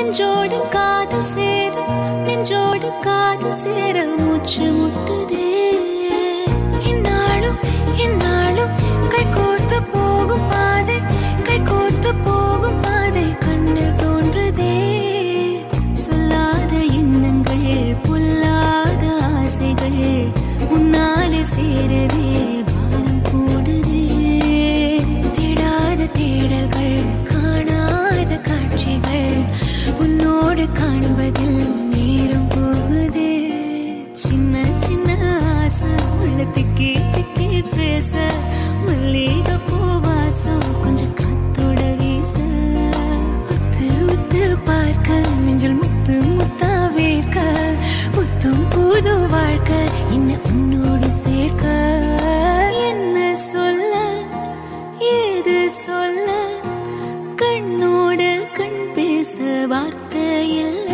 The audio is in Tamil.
நெஞ்சோடு காதல் சேர நெஞ்சோடு காதல் சேர மூச்சு முட்டுதே இந்நாளும் இந்நாளும் கை கோர்த்து போகும் பாதை கை கோர்த்து போகும் பாதை கண்ணில் தோன்றுதே சொல்லாத எண்ணங்கள் பொல்லாத ஆசைகள் உன்னாலே சேரதே பாரம் கூடுதே தேடாத தேடல்கள் காணாத காட்சிகள் உன்னோடு காண்பதில் நேரம் போகுதே சின்ன சின்ன ஆசை உள்ள திக்கி திக்கி பேச மல்லிகை பூவாசம் கொஞ்சம் காத்தோட வீச உத்து உத்து பார்க்க நெஞ்சில் முத்து முத்தா வேர்க்க புத்தம் புது வாழ்க்கை என்ன உன்னோடு சேர்க்க என்ன சொல்ல ஏது சொல்ல கண்ணோடு கண் பேச வார்த்தை இல்லை